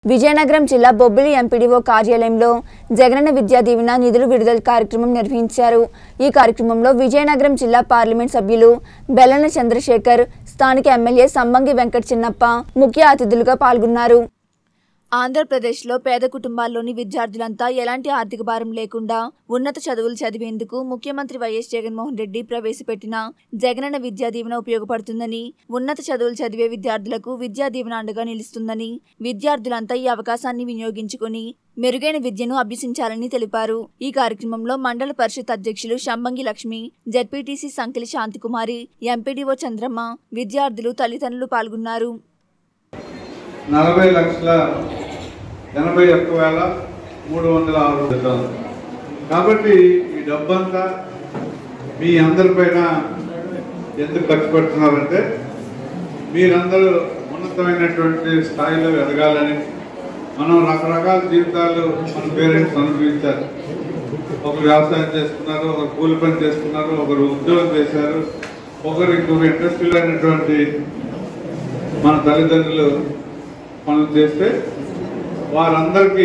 విజయనగరం జిల్లా బొబ్బిలి ఎంపీడీఓ కార్యాలయంలో జగనన్న విద్యా దీవెన నిధులు విడుదల కార్యక్రమం నిర్వహించారు ఈ కార్యక్రమంలో విజయనగరం జిల్లా పార్లమెంట్ సభ్యులు బెల్లన చంద్రశేఖర్ స్థానిక ఎమ్మెల్యే సంబంగి వెంకట చిన్నప్ప ముఖ్య అతిథులుగా పాల్గొన్నారు ఆంధ్రప్రదేశ్లో పేద కుటుంబాల్లోని విద్యార్థులంతా ఎలాంటి ఆర్థిక భారం లేకుండా ఉన్నత చదువులు చదివేందుకు ముఖ్యమంత్రి వైఎస్ జగన్మోహన్ రెడ్డి ప్రవేశపెట్టిన జగనన్న విద్యా దీవెన ఉపయోగపడుతుందని ఉన్నత చదువులు చదివే విద్యార్థులకు విద్యా దీవెన అండగా నిలుస్తుందని విద్యార్థులంతా ఈ అవకాశాన్ని వినియోగించుకుని మెరుగైన విద్యను అభ్యసించాలని తెలిపారు ఈ కార్యక్రమంలో మండల పరిషత్ అధ్యక్షులు శంబంగి లక్ష్మి జడ్పీటీసీ సంకిలి శాంతికుమారి ఎంపీడీఓ చంద్రమ్మ విద్యార్థులు తల్లిదండ్రులు పాల్గొన్నారు నలభై లక్షల ఎనభై ఒక్క వేల మూడు వందల ఆరు రూపాయలు కాబట్టి ఈ డబ్బంతా మీ అందరిపైన ఎందుకు ఖర్చు పెడుతున్నారంటే మీరందరూ ఉన్నతమైనటువంటి స్థాయిలో ఎదగాలని మనం రకరకాల జీవితాలు మన పేరెంట్స్ అనుభవించారు ఒకరు వ్యవసాయం చేస్తున్నారు ఒకరు కూలి పని చేస్తున్నారు ఒకరు ఉద్యోగం చేశారు ఒకరు ఇంకొక ఇండస్ట్రీలో అయినటువంటి మన తల్లిదండ్రులు పనులు చేస్తే వారందరికీ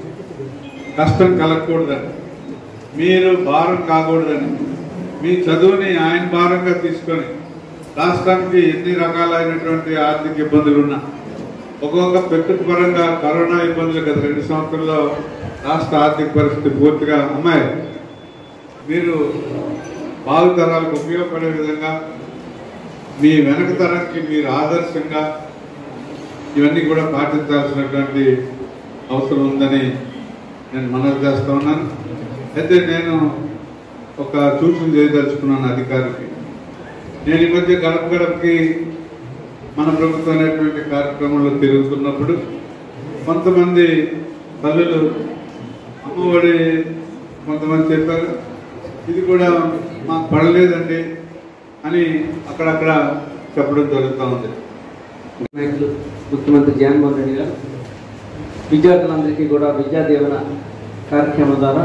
కష్టం కలగకూడదని మీరు భారం కాకూడదని మీ చదువుని ఆయన భారంగా తీసుకొని రాష్ట్రానికి ఎన్ని రకాలైనటువంటి ఆర్థిక ఇబ్బందులు ఉన్నా ఒక్కొక్క ప్రకృతి పరంగా కరోనా ఇబ్బందులు గత రెండు సంవత్సరాల్లో రాష్ట్ర ఆర్థిక పరిస్థితి పూర్తిగా అమ్మాయి మీరు భావితరాలకు ఉపయోగపడే విధంగా మీ వెనక తరానికి మీరు ఆదర్శంగా ఇవన్నీ కూడా పాటించాల్సినటువంటి అవసరం ఉందని నేను మనవి చేస్తా ఉన్నాను అయితే నేను ఒక సూచన చేయదలుచుకున్నాను అధికారికి నేను ఈ మధ్య గడప గడపకి మన ప్రభుత్వం అనేటువంటి కార్యక్రమంలో తిరుగుతున్నప్పుడు కొంతమంది తల్లులు అమ్మఒడి కొంతమంది చెప్పారు ఇది కూడా మాకు పడలేదండి అని అక్కడక్కడ చెప్పడం జరుగుతూ ఉంది నాయకులు ముఖ్యమంత్రి జగన్మోహన్ రెడ్డి గారు విద్యార్థులందరికీ కూడా విద్యా దీవెన కార్యక్రమం ద్వారా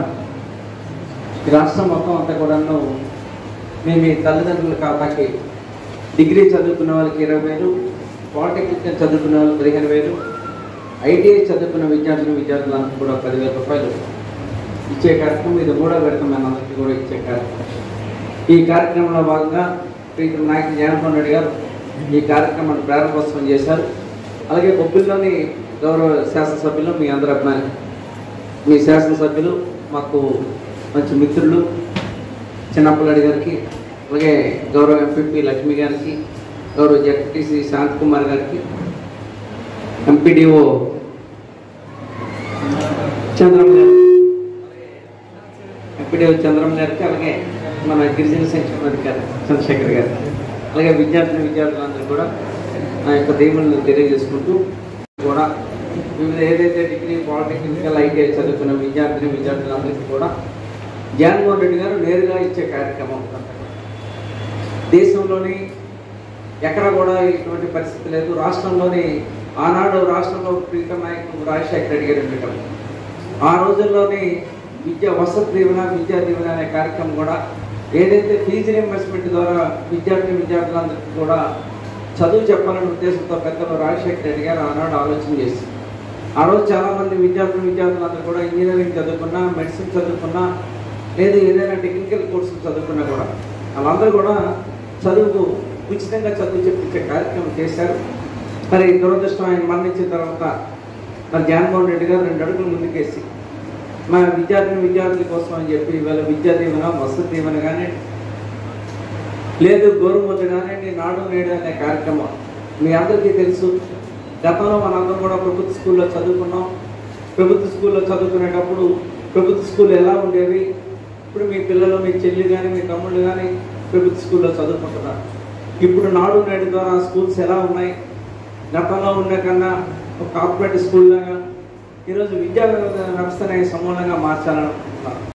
ఈ రాష్ట్రం మొత్తం అంతా కూడాను మేము ఈ తల్లిదండ్రుల ఖాతాకి డిగ్రీ చదువుకున్న వాళ్ళకి ఇరవై వేలు పాలిటెక్నిక్ చదువుకున్న వాళ్ళకి పదిహేను వేలు ఐటీఐ చదువుకున్న విద్యార్థులు విద్యార్థులందరికీ కూడా పదివేల రూపాయలు ఇచ్చే కార్యక్రమం ఇది మూడో విడత అందరికీ కూడా ఇచ్చే కార్యక్రమం ఈ కార్యక్రమంలో భాగంగా ప్రీతం నాయకులు జగన్మోహన్ రెడ్డి గారు ఈ కార్యక్రమాన్ని ప్రారంభోత్సవం చేశారు అలాగే బొబ్బిల్లోని గౌరవ శాసనసభ్యులు మీ అందరి అభిమాని మీ శాసనసభ్యులు మాకు మంచి మిత్రులు చిన్నప్పలాడి గారికి అలాగే గౌరవ ఎంపీపీ లక్ష్మి గారికి గౌరవ జడ్పీటీసీ శాంత్ కుమార్ గారికి ఎంపీడీఓ చంద్రమ్మ గారు ఎంపీడీఓ చంద్రమ్మ గారికి అలాగే మన గిరిజన సంక్షేమ అధికారి చంద్రశేఖర్ గారు అలాగే విద్యార్థులు విద్యార్థులందరూ కూడా నా యొక్క దీవులను తెలియజేసుకుంటూ కూడా వివిధ ఏదైతే డిగ్రీ పాలిటెక్నికల్ ఐటీఐ చదువుకున్న విద్యార్థిని విద్యార్థులందరికీ కూడా జగన్మోహన్ రెడ్డి గారు నేరుగా ఇచ్చే కార్యక్రమం దేశంలోని ఎక్కడ కూడా ఇటువంటి పరిస్థితి లేదు రాష్ట్రంలోని ఆనాడు రాష్ట్రంలో ప్రీతం నాయకుడు రాజశేఖర రెడ్డి గారు ఉండటం ఆ రోజుల్లోని విద్యా వసతి దీవెన విద్యా దీవెన అనే కార్యక్రమం కూడా ఏదైతే ఫీజు రియంబర్స్మెంట్ ద్వారా విద్యార్థి విద్యార్థులందరికీ కూడా చదువు చెప్పాలనే ఉద్దేశంతో పెద్దలు రాజశేఖర రెడ్డి గారు ఆనాడు ఆలోచన చేసి ఆ రోజు చాలామంది విద్యార్థులు విద్యార్థులందరూ కూడా ఇంజనీరింగ్ చదువుకున్నా మెడిసిన్ చదువుకున్నా లేదా ఏదైనా టెక్నికల్ కోర్సులు చదువుకున్నా కూడా వాళ్ళందరూ కూడా చదువుకు ఉచితంగా చదువు చెప్పించే కార్యక్రమం చేశారు మరి దురదృష్టం ఆయన మరణించిన తర్వాత మరి జగన్మోహన్ రెడ్డి గారు రెండు అడుగులు ముందుకేసి మా విద్యార్థిని విద్యార్థుల కోసం అని చెప్పి ఇవాళ విద్యా దీవెన వసతి దీవెన కానీ లేదు గోరుముద్ద కానివ్వండి నాడు నేడు అనే కార్యక్రమం మీ అందరికీ తెలుసు గతంలో మనందరం కూడా ప్రభుత్వ స్కూల్లో చదువుకున్నాం ప్రభుత్వ స్కూల్లో చదువుకునేటప్పుడు ప్రభుత్వ స్కూల్ ఎలా ఉండేవి ఇప్పుడు మీ పిల్లలు మీ చెల్లి కానీ మీ తమ్ముళ్ళు కానీ ప్రభుత్వ స్కూల్లో చదువుకుంటున్నారు ఇప్పుడు నాడు నేడు ద్వారా స్కూల్స్ ఎలా ఉన్నాయి గతంలో ఉండే కన్నా ఒక కార్పొరేట్ స్కూల్ లాగా ఈరోజు విద్యా వ్యవస్థని సమూలంగా మార్చాలనుకుంటున్నారు